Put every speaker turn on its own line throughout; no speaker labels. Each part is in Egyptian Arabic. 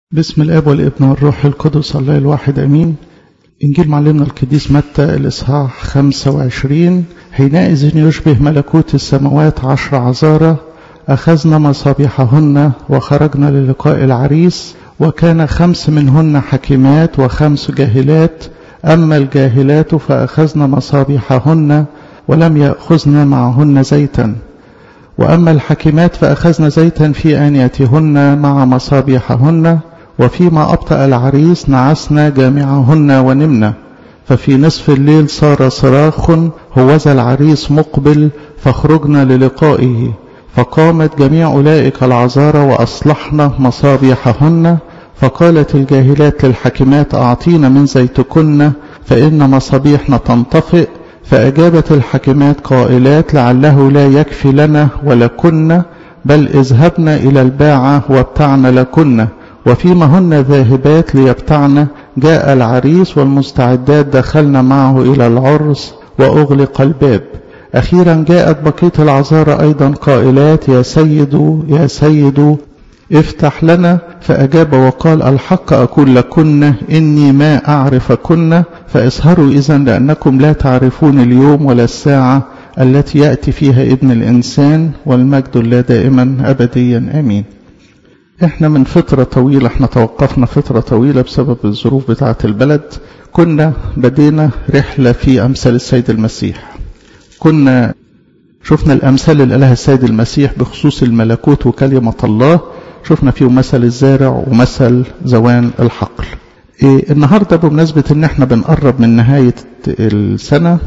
بسم الاب والابن والروح القدس الله الواحد امين انجيل معلمنا القديس متى الاصحاح 25 حينئذ يشبه ملكوت السماوات عشر عذارى اخذنا مصابيحهن وخرجنا للقاء العريس وكان خمس منهن حكيمات وخمس جاهلات اما الجاهلات فاخذن مصابيحهن ولم ياخذن معهن زيتا واما الحكيمات فاخذن زيتا في انيتهن مع مصابيحهن وفيما أبطأ العريس نعسنا جامعهن ونمنا ففي نصف الليل صار صراخ هوذا العريس مقبل فخرجنا للقائه فقامت جميع أولئك العذارى وأصلحنا مصابيحهن فقالت الجاهلات للحكمات أعطينا من زيتكن فإن مصابيحنا تنطفئ فأجابت الحكمات قائلات لعله لا يكفي لنا ولكن بل اذهبنا إلى الباعة وابتعن لكن وفيما هن ذاهبات ليبتعن جاء العريس والمستعدات دخلن معه إلى العرس وأغلق الباب أخيرا جاءت بقية العذارى أيضا قائلات يا سيد يا سيد افتح لنا فأجاب وقال الحق أقول لكن إني ما أعرفكن فاسهروا إذا لأنكم لا تعرفون اليوم ولا الساعة التي يأتي فيها ابن الإنسان والمجد لا دائما أبديا آمين احنا من فترة طويلة احنا توقفنا فترة طويلة بسبب الظروف بتاعة البلد كنا بدينا رحلة في أمثال السيد المسيح كنا شفنا الأمثال اللي قالها السيد المسيح بخصوص الملكوت وكلمة الله شفنا فيه مثل الزارع ومثل زوان الحقل إيه النهاردة بمناسبة ان احنا بنقرب من نهاية السنة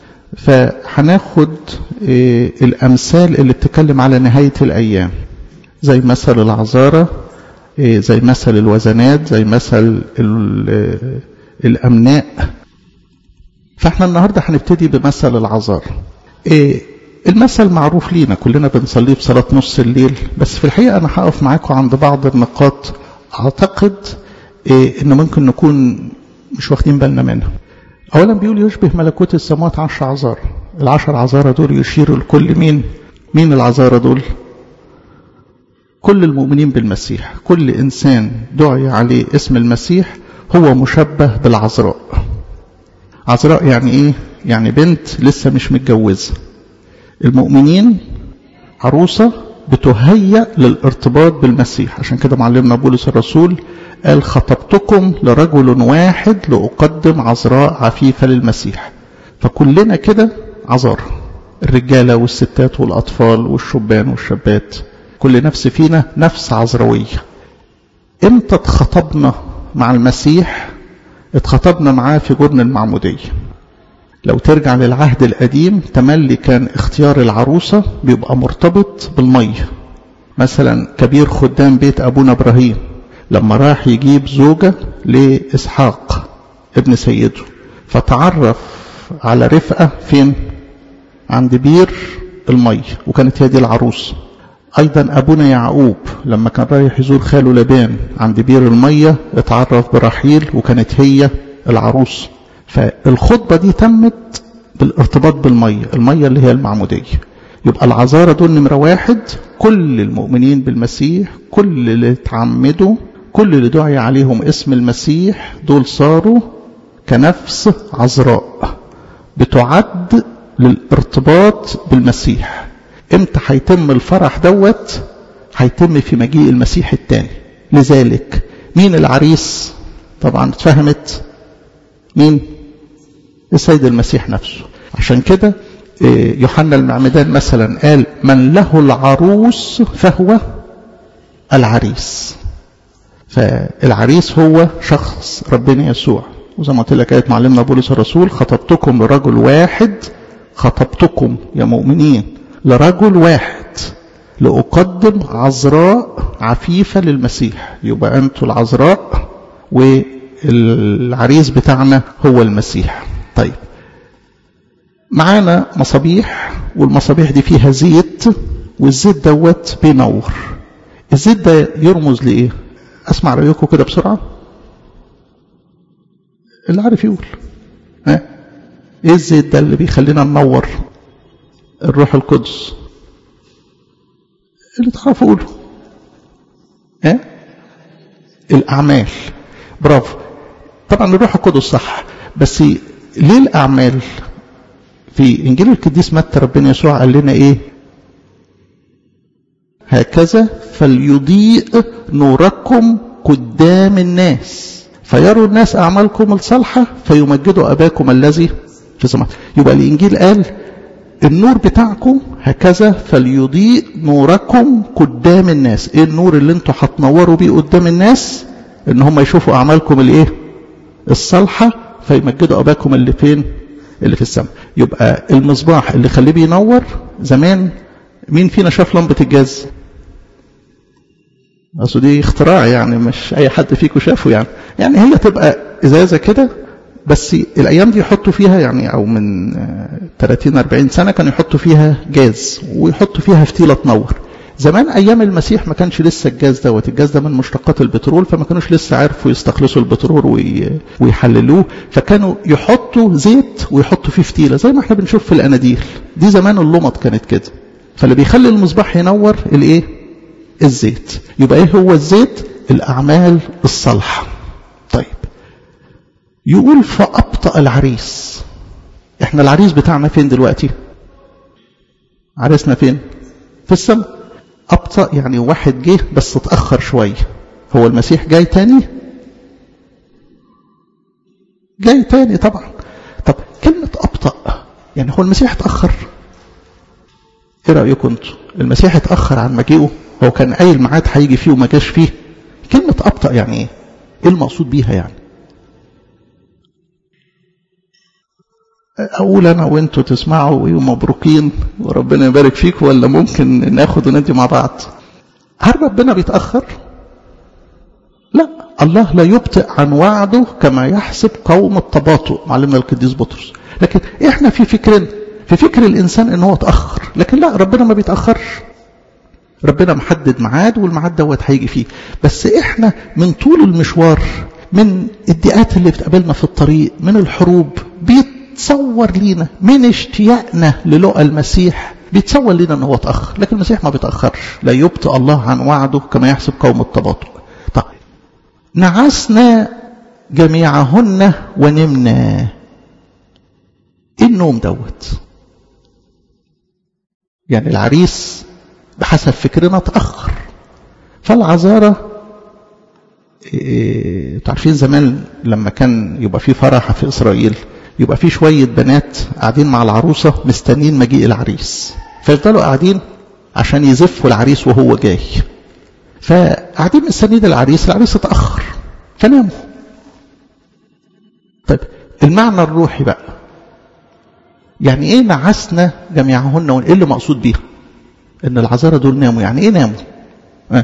فهناخد إيه الأمثال اللي بتتكلم على نهاية الأيام زي مثل العذارى زي مثل الوزنات زي مثل الأمناء فاحنا النهاردة هنبتدي بمثل العذارى المثل معروف لينا كلنا بنصليه بصلاة نص الليل بس في الحقيقة أنا هقف معاكم عند بعض النقاط أعتقد إن ممكن نكون مش واخدين بالنا منها أولا بيقول يشبه ملكوت السماوات عشر عذارى العشر عذارى دول يشيروا لكل مين مين العذارى دول كل المؤمنين بالمسيح كل إنسان دعي عليه اسم المسيح هو مشبه بالعذراء عذراء يعني إيه؟ يعني بنت لسه مش متجوزة المؤمنين عروسة بتهيأ للارتباط بالمسيح عشان كده معلمنا بولس الرسول قال خطبتكم لرجل واحد لأقدم عذراء عفيفة للمسيح فكلنا كده عذارى الرجالة والستات والأطفال والشبان والشابات كل نفس فينا نفس عذروية امتى اتخطبنا مع المسيح اتخطبنا معاه في جرن المعمودية لو ترجع للعهد القديم تملي كان اختيار العروسة بيبقى مرتبط بالمية مثلا كبير خدام بيت أبونا إبراهيم لما راح يجيب زوجة لإسحاق ابن سيده فتعرف على رفقة فين عند بير المية وكانت هي دي العروسه أيضا أبونا يعقوب لما كان رايح يزور خاله لبان عند بير المية اتعرف برحيل وكانت هي العروس فالخطبة دي تمت بالارتباط بالمية المية اللي هي المعمودية يبقى العذارى دول نمرة واحد كل المؤمنين بالمسيح كل اللي اتعمدوا كل اللي دعي عليهم اسم المسيح دول صاروا كنفس عذراء بتعد للارتباط بالمسيح امتى هيتم الفرح دوت هيتم في مجيء المسيح الثاني لذلك مين العريس طبعا اتفهمت مين السيد المسيح نفسه عشان كده يوحنا المعمدان مثلا قال من له العروس فهو العريس فالعريس هو شخص ربنا يسوع وزي ما قلت لك آية معلمنا بولس الرسول خطبتكم لرجل واحد خطبتكم يا مؤمنين لرجل واحد لأقدم عذراء عفيفة للمسيح يبقى أنتوا العذراء والعريس بتاعنا هو المسيح طيب معانا مصابيح والمصابيح دي فيها زيت والزيت دوت بينور الزيت ده يرمز لإيه أسمع رأيكم كده بسرعة اللي عارف يقول ها ايه الزيت ده اللي بيخلينا ننور الروح القدس اللي تعرفوا قولوا ها الأعمال برافو طبعا الروح القدس صح بس ليه الأعمال في إنجيل القديس متى ربنا يسوع قال لنا إيه هكذا فليضيء نوركم قدام الناس فيروا الناس أعمالكم الصالحة فيمجدوا أباكم الذي في السماء يبقى الإنجيل قال النور بتاعكم هكذا فليضيء نوركم قدام الناس ايه النور اللي انتوا هتنوروا بيه قدام الناس ان هم يشوفوا اعمالكم الايه الصالحه فيمجدوا اباكم اللي فين اللي في السماء يبقى المصباح اللي خليه بينور زمان مين فينا شاف لمبه الجاز اصل دي اختراع يعني مش اي حد فيكم شافه يعني يعني هي تبقى ازازه كده بس الايام دي يحطوا فيها يعني او من 30 40 سنه كانوا يحطوا فيها جاز ويحطوا فيها فتيله تنور زمان ايام المسيح ما كانش لسه الجاز دوت الجاز ده من مشتقات البترول فما كانوش لسه عرفوا يستخلصوا البترول وي... ويحللوه فكانوا يحطوا زيت ويحطوا فيه فتيله زي ما احنا بنشوف في الاناديل دي زمان اللمط كانت كده فاللي بيخلي المصباح ينور الايه الزيت يبقى ايه هو الزيت الاعمال الصالحه طيب يقول فأبطأ العريس احنا العريس بتاعنا فين دلوقتي عريسنا فين في السماء أبطأ يعني واحد جه بس اتأخر شوية هو المسيح جاي تاني جاي تاني طبعا طب كلمة أبطأ يعني هو المسيح اتأخر ايه رأيكم انتوا المسيح اتأخر عن مجيئه هو كان قايل ميعاد هيجي فيه وما جاش فيه كلمة أبطأ يعني ايه ايه المقصود بيها يعني اقول انا وانتوا تسمعوا ومبروكين وربنا يبارك فيك ولا ممكن ناخد وندي مع بعض هل ربنا بيتاخر لا الله لا يبطئ عن وعده كما يحسب قوم التباطؤ معلمنا القديس بطرس لكن احنا في فكرنا في فكر الانسان ان هو اتاخر لكن لا ربنا ما بيتاخرش ربنا محدد ميعاد والميعاد دوت هيجي فيه بس احنا من طول المشوار من الضيقات اللي بتقابلنا في الطريق من الحروب بيت بيتصور لينا من اشتياقنا للقى المسيح بيتصور لينا ان هو اتاخر لكن المسيح ما بيتاخرش لا يبطئ الله عن وعده كما يحسب قوم التباطؤ طيب نعسنا جميعهن ونمنا ايه النوم دوت يعني العريس بحسب فكرنا اتاخر فالعذاره إيه تعرفين زمان لما كان يبقى في فرح في اسرائيل يبقى في شوية بنات قاعدين مع العروسة مستنين مجيء العريس فيفضلوا قاعدين عشان يزفوا العريس وهو جاي فقاعدين مستنين العريس العريس اتأخر فناموا طيب المعنى الروحي بقى يعني ايه نعسنا جميعهن وايه اللي مقصود بيها ان العذارى دول ناموا يعني ايه ناموا اه.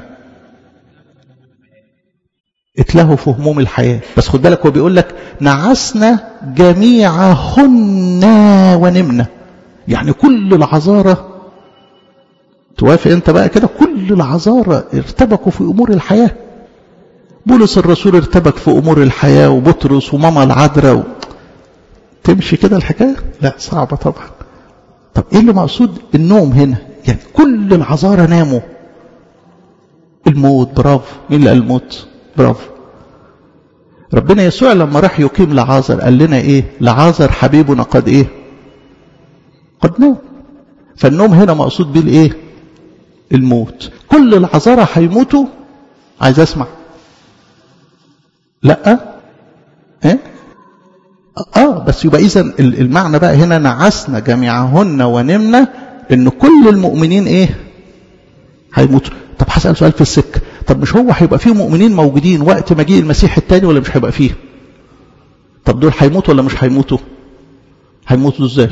اتلهوا في هموم الحياة بس خد بالك هو بيقول لك نعسنا جميعهن ونمنا يعني كل العذارى توافق انت بقى كده كل العذارى ارتبكوا في امور الحياة بولس الرسول ارتبك في امور الحياة وبطرس وماما العذراء و... تمشي كده الحكاية لا صعبة طبعا طب ايه اللي مقصود النوم هنا يعني كل العذارى ناموا الموت برافو مين اللي قال الموت برافو ربنا يسوع لما راح يقيم لعازر قال لنا ايه لعازر حبيبنا قد ايه قد نام فالنوم هنا مقصود بيه الايه الموت كل العذارى هيموتوا عايز اسمع لا ايه اه بس يبقى اذا المعنى بقى هنا نعسنا جميعهن ونمنا ان كل المؤمنين ايه هيموتوا طب هسأل سؤال في السكه طب مش هو هيبقى فيه مؤمنين موجودين وقت مجيء المسيح التاني ولا مش هيبقى فيه طب دول هيموتوا ولا مش هيموتوا هيموتوا ازاي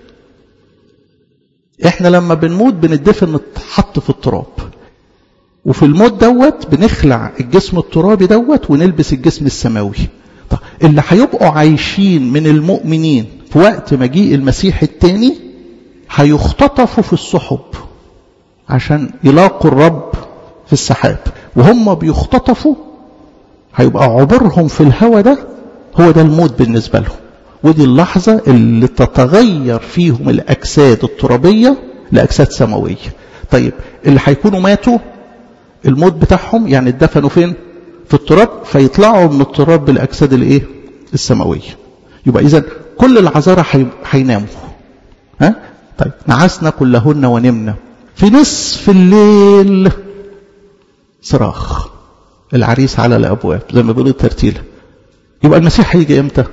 احنا لما بنموت بندفن نتحط في التراب وفي الموت دوت بنخلع الجسم الترابي دوت ونلبس الجسم السماوي طب اللي هيبقوا عايشين من المؤمنين في وقت مجيء المسيح التاني هيختطفوا في السحب عشان يلاقوا الرب في السحاب وهم بيختطفوا هيبقى عبرهم في الهوى ده هو ده الموت بالنسبة لهم ودي اللحظة اللي تتغير فيهم الأجساد الترابية لأجساد سماوية طيب اللي هيكونوا ماتوا الموت بتاعهم يعني اتدفنوا فين في التراب فيطلعوا من التراب بالاجساد الايه السماويه يبقى اذا كل العذارى هيناموا ها طيب نعسنا كلهن ونمنا في نصف الليل صراخ العريس على الابواب زي ما بيقولوا الترتيله يبقى المسيح هيجي امتى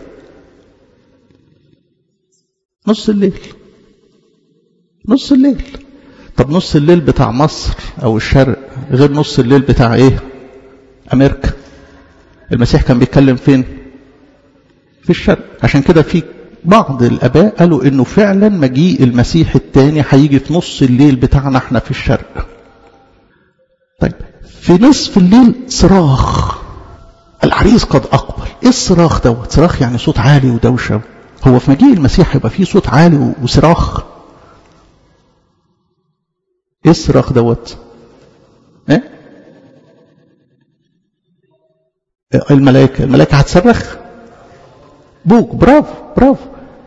نص الليل نص الليل طب نص الليل بتاع مصر او الشرق غير نص الليل بتاع ايه امريكا المسيح كان بيتكلم فين في الشرق عشان كده في بعض الاباء قالوا انه فعلا مجيء المسيح الثاني هيجي في نص الليل بتاعنا احنا في الشرق طيب في نصف الليل صراخ العريس قد اقبل ايه الصراخ دوت صراخ يعني صوت عالي ودوشه هو في مجيء المسيح يبقى فيه صوت عالي وصراخ ايه الصراخ دوت ايه الملائكة الملائكة هتصرخ بوق برافو برافو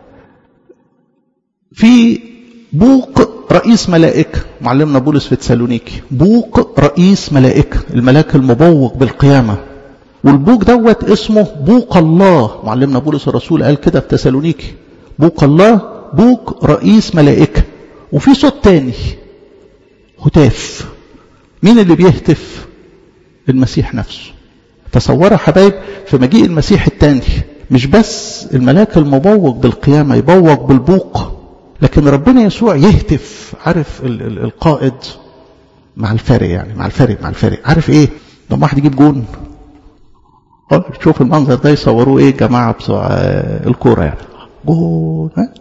في بوق رئيس ملائكة معلمنا بولس في تسالونيكي بوق رئيس ملائكة الملاك المبوق بالقيامة والبوق دوت اسمه بوق الله معلمنا بولس الرسول قال كده في تسالونيكي بوق الله بوق رئيس ملائكة وفي صوت تاني هتاف مين اللي بيهتف المسيح نفسه تصوروا حبايب في مجيء المسيح الثاني مش بس الملاك المبوق بالقيامة يبوق بالبوق لكن ربنا يسوع يهتف عارف ال ال القائد مع الفارق يعني مع الفارق مع الفارق عارف ايه لما واحد يجيب جون شوف المنظر ده يصوروه ايه جماعة بتوع الكورة يعني جون ها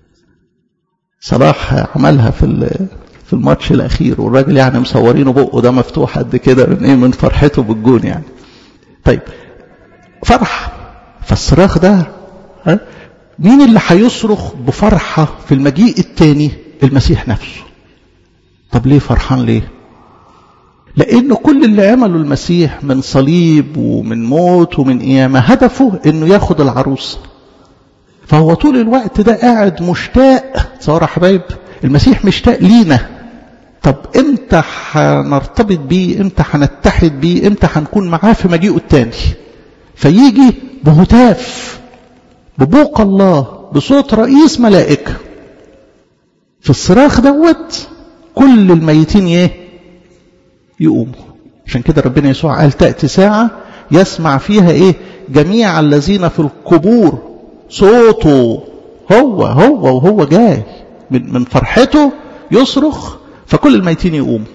صلاح عملها في في الماتش الاخير والراجل يعني مصورينه بقه ده مفتوح قد كده من ايه من فرحته بالجون يعني طيب فرح فالصراخ ده ها مين اللي هيصرخ بفرحة في المجيء الثاني المسيح نفسه طب ليه فرحان ليه لأن كل اللي عمله المسيح من صليب ومن موت ومن قيامة هدفه انه ياخد العروسة فهو طول الوقت ده قاعد مشتاق تصور حبايب المسيح مشتاق لينا طب امتى هنرتبط بيه امتى هنتحد بيه امتى هنكون معاه في مجيئه التاني فيجي بهتاف ببوق الله بصوت رئيس ملائكة في الصراخ دوت كل الميتين ايه يقوموا عشان كده ربنا يسوع قال تأتي ساعة يسمع فيها ايه جميع الذين في القبور صوته هو هو وهو جاي من من فرحته يصرخ فكل الميتين يقوموا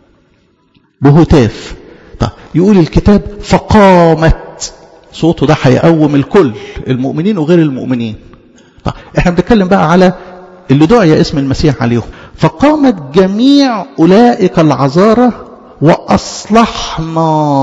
بهتاف طيب يقول الكتاب فقامت صوته ده هيقوم الكل المؤمنين وغير المؤمنين طيب احنا بنتكلم بقى على اللي دعي اسم المسيح عليهم فقامت جميع اولئك العذارى واصلحنا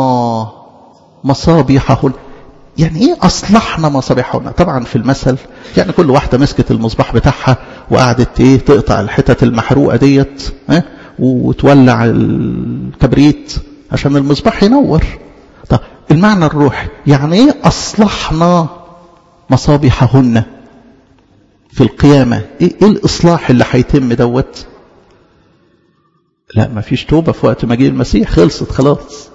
مصابيحهن يعني ايه اصلحنا مصابيحهن طبعا في المثل يعني كل واحده مسكت المصباح بتاعها وقعدت ايه تقطع الحتت المحروقه ديت اه وتولع الكبريت عشان المصباح ينور طب المعنى الروحي يعني ايه اصلحنا مصابيحهن في القيامة ايه, إيه الاصلاح اللي هيتم دوت لا ما فيش توبة في وقت مجيء المسيح خلصت خلاص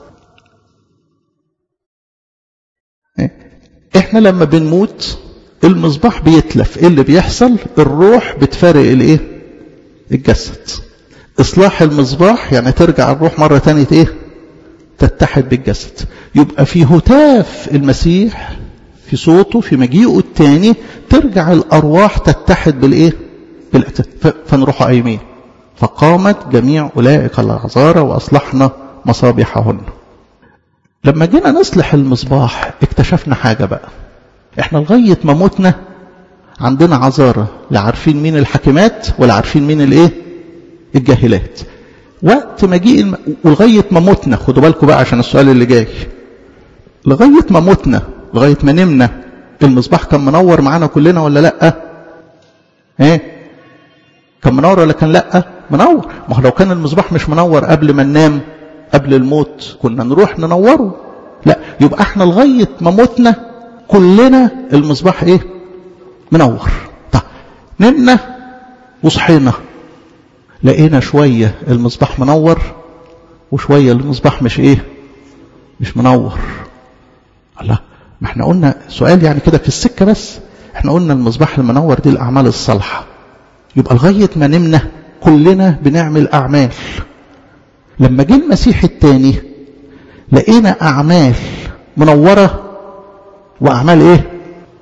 احنا لما بنموت المصباح بيتلف ايه اللي بيحصل الروح بتفارق الايه الجسد اصلاح المصباح يعني ترجع الروح مرة تانية ايه تتحد بالجسد يبقى في هتاف المسيح في صوته في مجيئه الثاني ترجع الارواح تتحد بالايه بالاجساد فنروح قايمين فقامت جميع اولئك العذارى واصلحنا مصابيحهن لما جينا نصلح المصباح اكتشفنا حاجه بقى احنا لغايه ما متنا عندنا عذارى لا عارفين مين الحاكمات ولا عارفين مين الايه الجاهلات وقت مجيء الم... ولغايه ما متنا خدوا بالكم بقى عشان السؤال اللي جاي لغايه ما متنا لغايه ما نمنا المصباح كان منور معانا كلنا ولا لا ايه كان منور ولا كان لا منور ما هو لو كان المصباح مش منور قبل ما ننام قبل الموت كنا نروح ننوره لا يبقى احنا لغايه ما متنا كلنا المصباح ايه منور طيب نمنا وصحينا لقينا شوية المصباح منور وشوية المصباح مش ايه مش منور الله ما احنا قلنا سؤال يعني كده في السكة بس احنا قلنا المصباح المنور دي الأعمال الصالحة يبقى لغاية ما نمنا كلنا بنعمل أعمال لما جه المسيح التاني لقينا أعمال منورة وأعمال إيه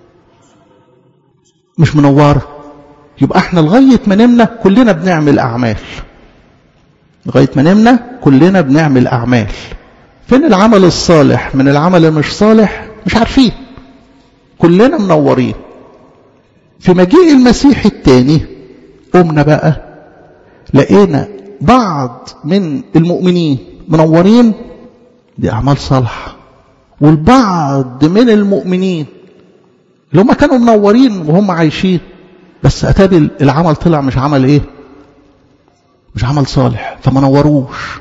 مش منورة يبقى احنا لغاية ما نمنا كلنا بنعمل أعمال لغاية ما نمنا كلنا بنعمل أعمال فين العمل الصالح من العمل المش صالح مش عارفين كلنا منورين في مجيء المسيح التاني قمنا بقى لقينا بعض من المؤمنين منورين دي أعمال صالحة والبعض من المؤمنين اللي هم كانوا منورين وهم عايشين بس أتابي العمل طلع مش عمل إيه مش عمل صالح فما نوروش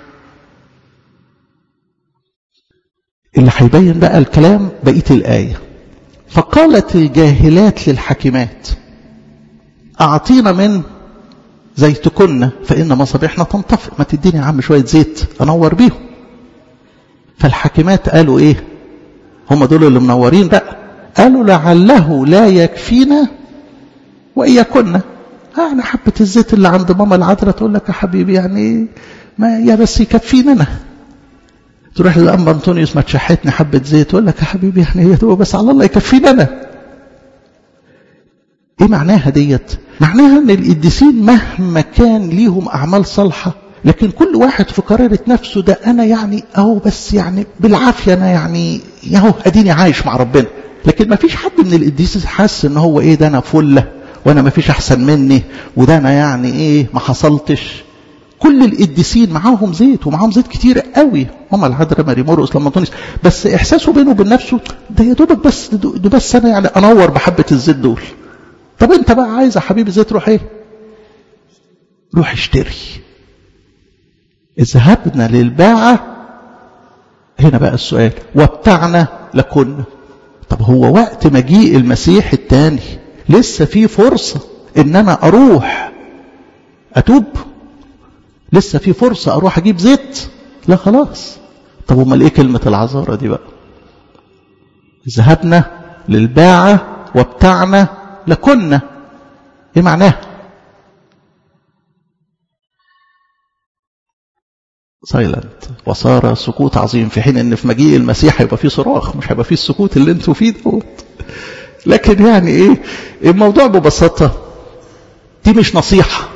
اللي هيبين بقى الكلام بقية الآية فقالت الجاهلات للحكيمات أعطينا من زيتكن فإن مصابيحنا تنطفئ ما تديني يا عم شوية زيت أنور بيهم فالحكيمات قالوا إيه هم دول اللي منورين بقى قالوا لعله لا يكفينا وإياكن يعني حبة الزيت اللي عند ماما العذراء تقول لك يا حبيبي يعني ما يا بس يكفينا أنا تروح للأنبا أنطونيوس ما تشحتني حبة زيت تقول لك يا حبيبي يعني هي تبقى بس على الله يكفينا أنا إيه معناها ديت معناها أن القديسين مهما كان ليهم أعمال صالحة لكن كل واحد في قرارة نفسه ده أنا يعني أهو بس يعني بالعافية أنا يعني أهو أديني عايش مع ربنا لكن ما فيش حد من القديسين حاسس ان هو ايه ده انا فله وانا ما فيش احسن مني وده انا يعني ايه ما حصلتش كل القديسين معاهم زيت ومعاهم زيت كتير قوي هم العذراء ماري مرقس لما تونس بس احساسه بينه وبين نفسه ده يا دوبك بس ده بس انا يعني انور بحبه الزيت دول طب انت بقى عايز يا حبيبي زيت روح ايه روح اشتري ذهبنا للباعة هنا بقى السؤال وابتعنا لكنا طب هو وقت مجيء المسيح التاني لسه في فرصة ان انا اروح اتوب لسه في فرصة اروح اجيب زيت لا خلاص طب امال ايه كلمة العذارة دي بقى ذهبنا للباعة وابتعنا لكنا ايه معناها سايلنت وصار سكوت عظيم في حين ان في مجيء المسيح هيبقى فيه صراخ مش هيبقى فيه السكوت اللي انتوا فيه دوت لكن يعني ايه الموضوع ببساطه دي مش نصيحه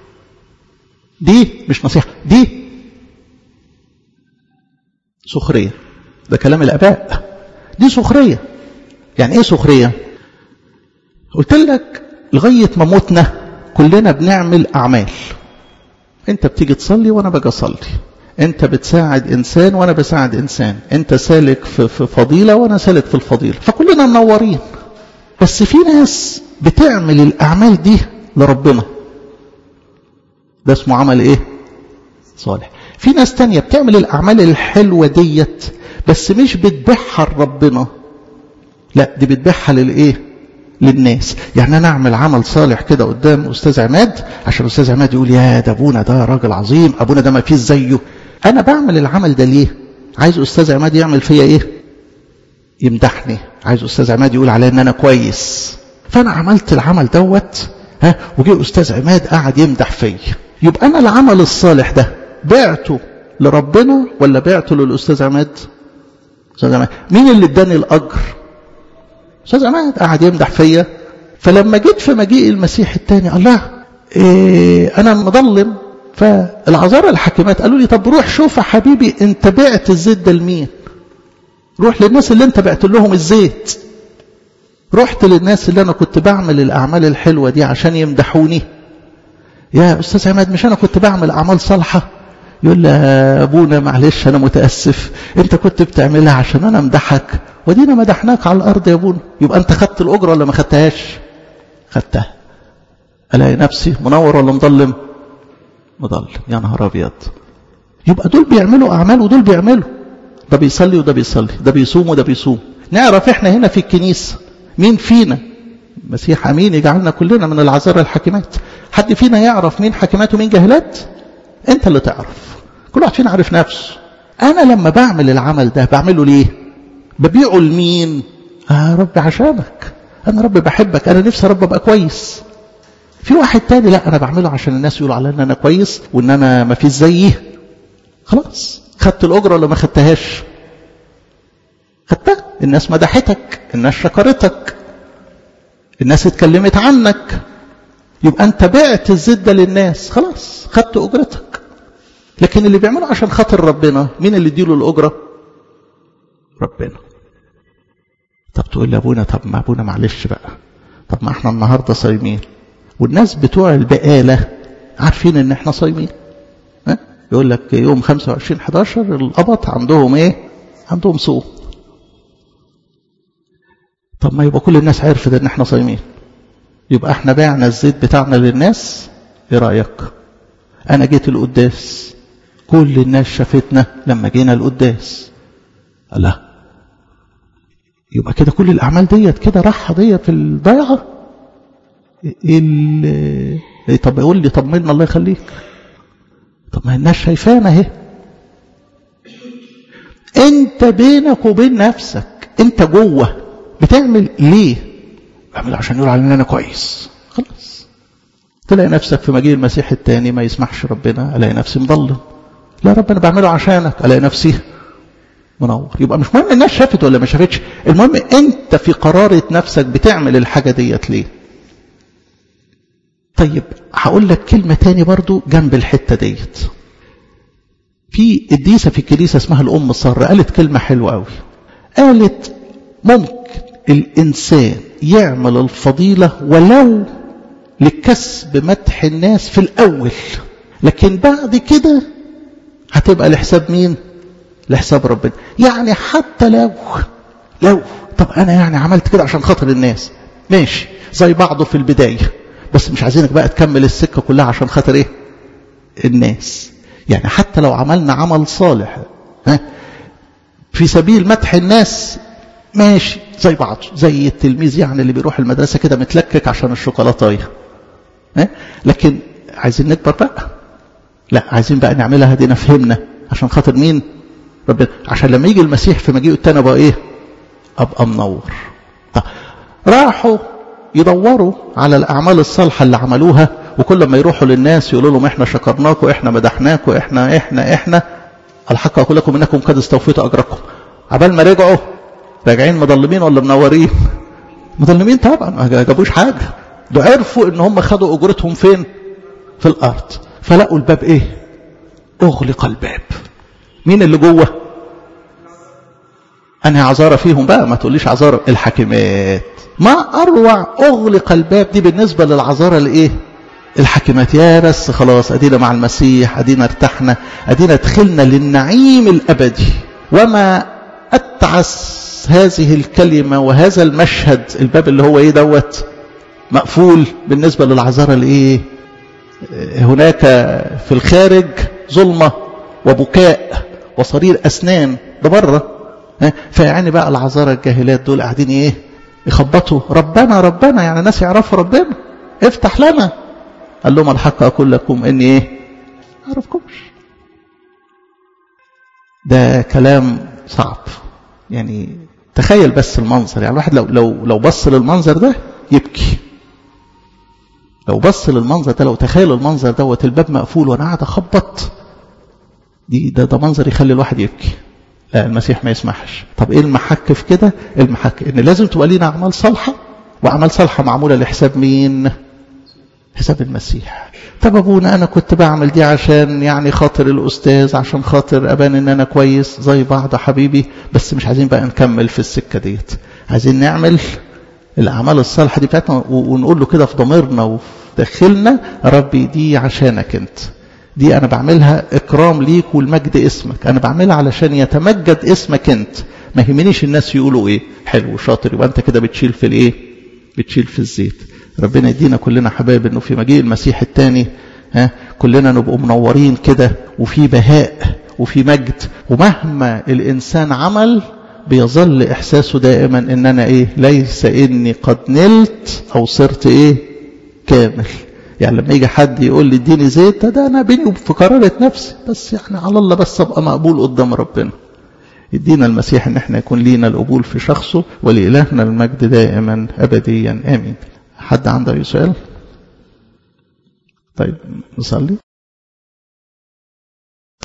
دي مش نصيحه دي سخريه ده كلام الاباء دي سخريه يعني ايه سخريه قلت لك لغايه ما موتنا كلنا بنعمل اعمال انت بتيجي تصلي وانا باجي اصلي انت بتساعد انسان وانا بساعد انسان انت سالك في فضيله وانا سالك في الفضيله فكلنا منورين بس في ناس بتعمل الاعمال دي لربنا ده اسمه عمل ايه صالح في ناس تانية بتعمل الاعمال الحلوه ديت بس مش بتبيعها لربنا لا دي بتبيعها للايه للناس يعني انا اعمل عمل صالح كده قدام استاذ عماد عشان استاذ عماد يقول يا ده ابونا ده راجل عظيم ابونا ده ما فيش زيه انا بعمل العمل ده ليه عايز استاذ عماد يعمل فيا ايه يمدحني عايز استاذ عماد يقول عليا ان انا كويس فانا عملت العمل دوت ها وجه استاذ عماد قعد يمدح فيا يبقى انا العمل الصالح ده بعته لربنا ولا بعته للاستاذ عماد استاذ عماد مين اللي اداني الاجر استاذ عماد قعد يمدح فيا فلما جيت في مجيء المسيح الثاني الله إيه انا مظلم فالعذارى الحاكمات قالوا لي طب روح شوف يا حبيبي انت بعت الزيت ده لمين روح للناس اللي انت بعت لهم الزيت رحت للناس اللي انا كنت بعمل الاعمال الحلوه دي عشان يمدحوني يا استاذ عماد مش انا كنت بعمل اعمال صالحه يقول لي ابونا معلش انا متاسف انت كنت بتعملها عشان انا امدحك ودينا مدحناك على الارض يا ابونا يبقى انت خدت الاجره ولا ما خدتهاش خدتها الاقي نفسي منور ولا مظلم مظلم يا نهار ابيض يبقى دول بيعملوا اعمال ودول بيعملوا ده بيصلي وده بيصلي ده بيصوم وده بيصوم نعرف احنا هنا في الكنيسه مين فينا مسيح امين يجعلنا كلنا من العذارى الحاكمات حد فينا يعرف مين حاكمات ومين جاهلات انت اللي تعرف كل واحد فينا عارف نفسه انا لما بعمل العمل ده بعمله ليه ببيعه لمين آه رب عشانك انا رب بحبك انا نفسي رب ابقى كويس في واحد تاني لا انا بعمله عشان الناس يقولوا على ان انا كويس وان انا ما فيش زيه خلاص خدت الاجره ولا ما خدتهاش خدتها الناس مدحتك الناس شكرتك الناس اتكلمت عنك يبقى انت بعت الزيت ده للناس خلاص خدت اجرتك لكن اللي بيعمله عشان خاطر ربنا مين اللي يديله الاجره ربنا طب تقول لابونا طب ما ابونا معلش بقى طب ما احنا النهارده صايمين والناس بتوع البقاله عارفين ان احنا صايمين ها يقول لك يوم 25 11 القبط عندهم ايه عندهم صوم طب ما يبقى كل الناس عرفت ان احنا صايمين يبقى احنا بعنا الزيت بتاعنا للناس ايه رايك انا جيت القداس كل الناس شافتنا لما جينا القداس لا يبقى كده كل الاعمال ديت كده راحه ديت في الضيعه ايه طب يقول لي طمنا الله يخليك طب ما الناس شايفانا اهي انت بينك وبين نفسك انت جوه بتعمل ليه بعمل عشان يقول على ان انا كويس خلاص تلاقي نفسك في مجيء المسيح الثاني ما يسمحش ربنا الاقي نفسي مضلم لا رب انا بعمله عشانك الاقي نفسي منور يبقى مش مهم الناس شافت ولا ما شافتش المهم انت في قرارة نفسك بتعمل الحاجة ديت ليه طيب هقول لك كلمة تاني برضو جنب الحتة ديت في قديسة في الكنيسة اسمها الأم الصارة قالت كلمة حلوة قوي قالت ممكن الإنسان يعمل الفضيلة ولو لكسب مدح الناس في الأول لكن بعد كده هتبقى لحساب مين لحساب ربنا يعني حتى لو لو طب أنا يعني عملت كده عشان خاطر الناس ماشي زي بعضه في البداية بس مش عايزينك بقى تكمل السكة كلها عشان خاطر ايه الناس يعني حتى لو عملنا عمل صالح ها في سبيل مدح الناس ماشي زي بعض زي التلميذ يعني اللي بيروح المدرسة كده متلكك عشان الشوكولاتايه ها لكن عايزين نكبر بقى لا عايزين بقى نعملها دينا فهمنا عشان خاطر مين ربنا عشان لما يجي المسيح في مجيئه التاني ابقى ايه ابقى منور طب راحوا يدوروا على الاعمال الصالحه اللي عملوها وكل ما يروحوا للناس يقولوا لهم احنا شكرناكم احنا مدحناكم احنا احنا احنا الحق اقول لكم انكم قد استوفيتوا اجركم عبال ما رجعوا راجعين مظلمين ولا منورين مظلمين طبعا ما جابوش حاجه ده عرفوا ان هم خدوا اجرتهم فين في الارض فلقوا الباب ايه اغلق الباب مين اللي جوه انهي عذاره فيهم بقى ما تقوليش عذاره الحاكمات ما اروع اغلق الباب دي بالنسبه للعذاره الايه الحاكمات يا بس خلاص ادينا مع المسيح ادينا ارتحنا ادينا دخلنا للنعيم الابدي وما اتعس هذه الكلمه وهذا المشهد الباب اللي هو ايه دوت مقفول بالنسبه للعذاره الايه هناك في الخارج ظلمه وبكاء وصرير اسنان ده بره فيعني بقى العذارى الجاهلات دول قاعدين ايه يخبطوا ربنا ربنا يعني ناس يعرفوا ربنا افتح لنا قال لهم الحق اقول لكم اني ايه ما اعرفكمش ده كلام صعب يعني تخيل بس المنظر يعني الواحد لو لو لو بص للمنظر ده يبكي لو بص للمنظر ده لو تخيل المنظر دوت الباب مقفول وانا قاعد اخبط دي ده ده منظر يخلي الواحد يبكي لا المسيح ما يسمحش طب ايه المحك في كده المحك ان لازم تبقى لينا اعمال صالحه واعمال صالحه معموله لحساب مين حساب المسيح طب ابونا انا كنت بعمل دي عشان يعني خاطر الاستاذ عشان خاطر ابان ان انا كويس زي بعض حبيبي بس مش عايزين بقى نكمل في السكه ديت عايزين نعمل الاعمال الصالحه دي بتاعتنا ونقول له كده في ضميرنا وفي داخلنا ربي دي عشانك انت دي أنا بعملها إكرام ليك والمجد اسمك أنا بعملها علشان يتمجد اسمك أنت ما يهمنيش الناس يقولوا إيه حلو شاطر يبقى أنت كده بتشيل في الإيه بتشيل في الزيت ربنا يدينا كلنا حبايب إنه في مجيء المسيح الثاني ها كلنا نبقوا منورين كده وفي بهاء وفي مجد ومهما الإنسان عمل بيظل إحساسه دائما إن أنا إيه ليس إني قد نلت أو صرت إيه كامل يعني لما يجي حد يقول لي اديني زيت ده انا بيني في قرارة نفسي بس يعني على الله بس ابقى مقبول قدام ربنا يدينا المسيح ان احنا يكون لينا القبول في شخصه ولإلهنا المجد دائما ابديا امين حد عنده اي سؤال طيب نصلي